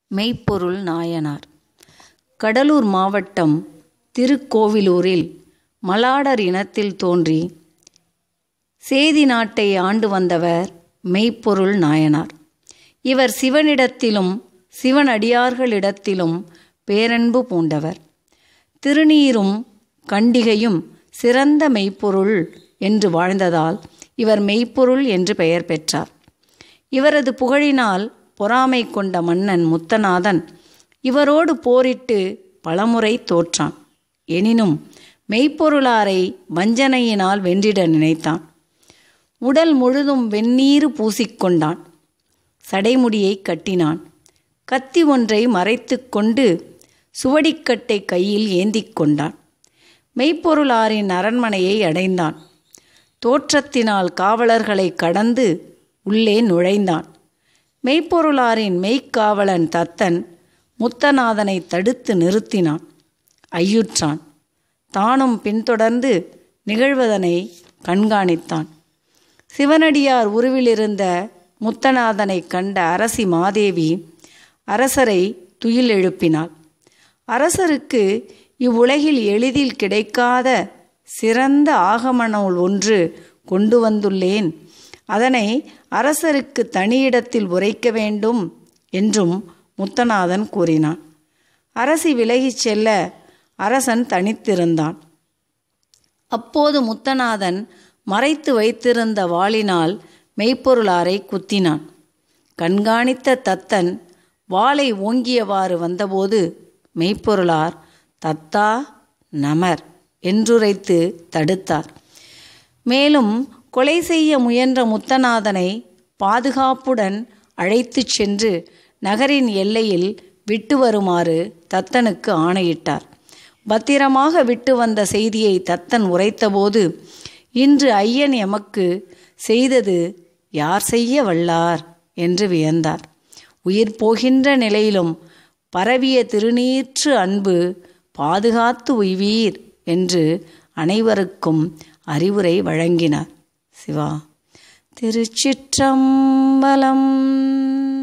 மெய்ப்பொருள் நாயனார் கடலூர் மாவட்டம் திருக்கோவிலூரில் மலாடர் இனத்தில் தோன்றி சேதி நாட்டை ஆண்டு வந்தவர் மெய்ப்பொருள் நாயனார் இவர் சிவனிடத்திலும் சிவனடியார்களிடத்திலும் பேரன்பு பூண்டவர் திருநீரும் கண்டிகையும் சிறந்த மெய்ப்பொருள் என்று வாழ்ந்ததால் இவர் மெய்ப்பொருள் என்று பெயர் பெற்றார் இவரது புகழினால் பொறாமை கொண்ட மன்னன் முத்தநாதன் இவரோடு போரிட்டு பலமுறை தோற்றான் எனினும் மெய்ப்பொருளாரை வஞ்சனையினால் வென்றிட நினைத்தான் உடல் முழுதும் வெந்நீர் பூசிக்கொண்டான் சடைமுடியை கட்டினான் கத்தி ஒன்றை மறைத்து கொண்டு சுவடிக்கட்டை கையில் ஏந்திக் கொண்டான் மெய்ப்பொருளாரின் அரண்மனையை அடைந்தான் தோற்றத்தினால் காவலர்களை கடந்து உள்ளே நுழைந்தான் மெய்ப்பொருளாரின் மெய்க்காவலன் தத்தன் முத்தநாதனை தடுத்து நிறுத்தினான் ஐயுற்றான் தானும் பின்தொடர்ந்து நிகழ்வதனை கண்காணித்தான் சிவனடியார் உருவிலிருந்த முத்தநாதனை கண்ட அரசி மாதேவி அரசரை துயில் எழுப்பினாள் அரசருக்கு இவ்வுலகில் எளிதில் கிடைக்காத சிறந்த ஆகம நூல் ஒன்று கொண்டு வந்துள்ளேன் அதனை அரசருக்கு தனியிடத்தில் உரைக்க வேண்டும் என்றும் முத்தநாதன் கூறினான் அரசி விலகிச் செல்ல அரசன் தனித்திருந்தான் அப்போது முத்தநாதன் மறைத்து வைத்திருந்த வாளினால் மெய்ப்பொருளாரை குத்தினான் கண்காணித்த தத்தன் வாளை ஓங்கியவாறு வந்தபோது மெய்ப்பொருளார் தத்தா நமர் என்றுரைத்து தடுத்தார் மேலும் கொலை செய்ய முயன்ற முத்தநாதனை பாதுகாப்புடன் அழைத்துச் சென்று நகரின் எல்லையில் விட்டு வருமாறு தத்தனுக்கு ஆணையிட்டார் பத்திரமாக விட்டு வந்த செய்தியை தத்தன் உரைத்தபோது இன்று ஐயன் எமக்கு செய்தது யார் செய்ய வல்லார் என்று வியந்தார் உயிர் போகின்ற நிலையிலும் பரவிய திருநீற்று அன்பு பாதுகாத்து உய்வீர் என்று அனைவருக்கும் அறிவுரை வழங்கினார் சிவா திருச்சிற்றம்பலம்